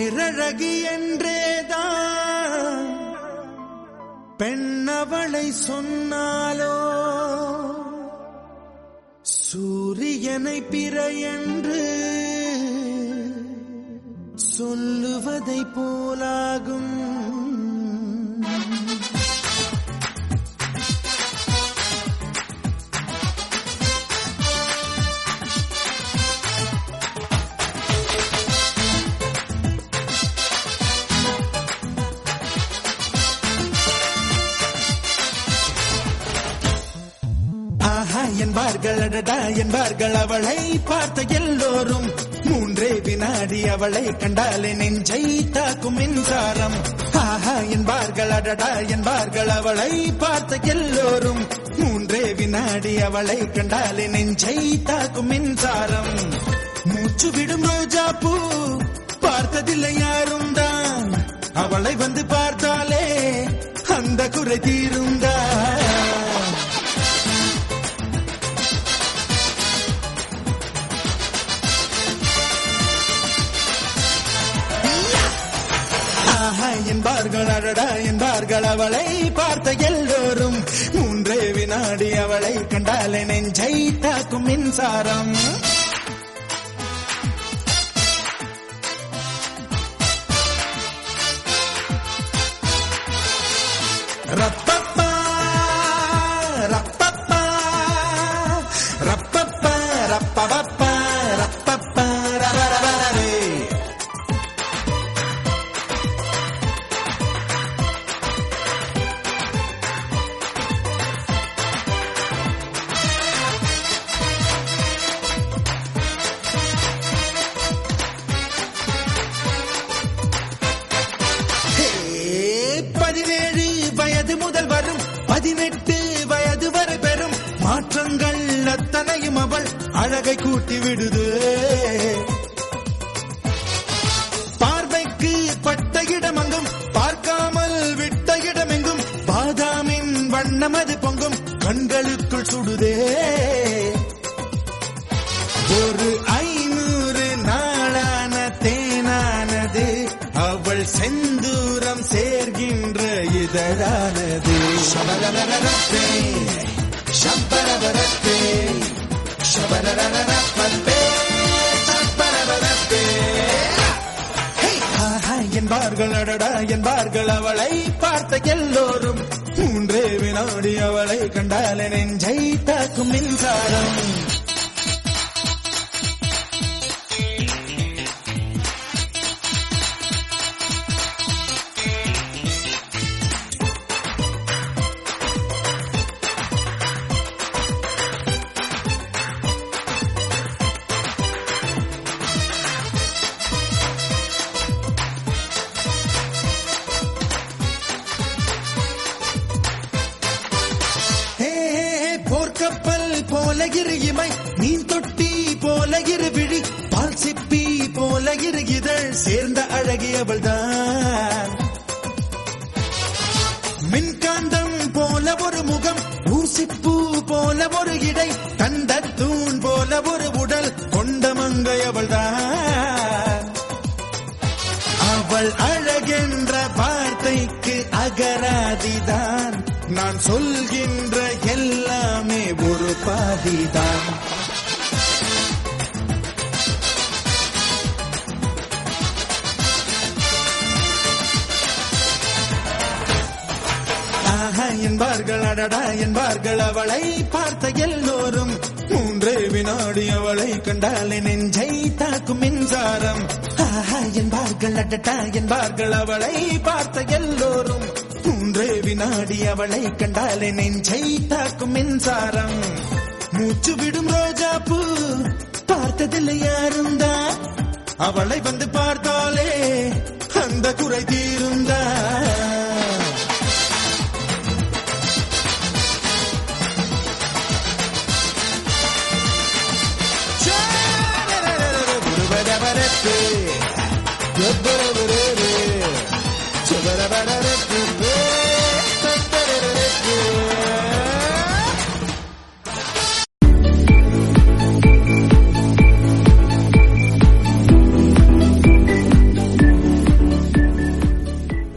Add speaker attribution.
Speaker 1: பேரழகி என்றேதான் பெண்ணவளை சொன்னாலோ சூரியனை பிற என்று சொல்லுவதை போலாகும் ஆஹா என்பார்கள் அடடா என்பார்கள் அவளை பார்த்த எல்லோரும் மூன்றே வினாடி அவளை கண்டாலே நெஞ்சை தாக்கும் மின்சாரம் ஆஹா என்பார்கள் அடடா என்பார்கள் அவளை பார்த்த எல்லோரும் மூன்றே வினாடி அவளை கண்டாலே நெஞ்சை தாக்கும் மின்சாரம் மூச்சு விடும் ரோஜா பூ பார்த்ததில்லை யாரும் தான் அவளை வந்து பார்த்தாலே அந்த குறை தீருந்தான் ஆஹா என்பார்கள் அடடா என்பார்கள் அவளை பார்த்த எல்லோரும் மூன்றே வினாடி அவளை கண்டாலே நெஞ்சை தாக்கும் மின்சாரம் ரப்பப்பா ரப்பப்பா ரப்பப்பா ரப்பப்பா ரப்பப்பா ரரரரரே ஹே, பதினேழு வயது முதல் வரும் பதினெட்டு வயது வரை பெறும் மாற்றங்கள் அத்தனையும் அவள் அழகை கூட்டி விடுது பார்வைக்கு பட்ட இடமெங்கும் பார்க்காமல் விட்ட இடமெங்கும் பாதாமின் வண்ணமது பொங்கும் கண்களுக்குள் சுடுதே ஒரு ஐநூறு நாளான தேனானது அவள் செந்தூரம் சேர்கின்ற இதழானது சபரரரப்பே சப்பரவரப்பே சபரரரப்பே சப்பரவரப்பே ஹே, ஆஹா என்பார்கள் அடடா என்பார்கள் அவளை பார்த்த எல்லோரும் மூன்றே வினாடி அவளை கண்டாலே நெஞ்சை தாக்கும் மின்சாரம் ஹே, போர்க்கப்பல் போல இரு இமை மீன் தொட்டி போல இரு விழி பால் சிப்பி போல இரு இதழ் சேர்ந்த அழகியவள் தான் மின்காந்தம் போல ஒரு முகம் ஊசிப்பூ போல ஒரு இடை தந்த தூண் போல ஒரு உடல் கொண்ட மங்கையவள் தான் அவள் அழகென்ற வார்த்தைக்கு அகராதிதான் நான் சொல்கின்ற எல்லாமே ஒரு பாதிதான் ஆஹா என்பார்கள் அடடா என்பார்கள் அவளை பார்த்த எல்லோரும் மூன்றே வினாடி அவளை கண்டாலே நெஞ்சை தாக்கும் மின்சாரம் ஆஹா என்பார்கள் அடடா என்பார்கள் அவளை பார்த்த எல்லோரும் மூன்றே வினாடி அவளை கண்டாலே நெஞ்சை தாக்கும் மின்சாரம் மூச்சு விடும் ரோஜா பூ பார்த்ததில்லை யாரும் தான் அவளை வந்து பார்த்தாலே அந்த குறை தீருந்தா Good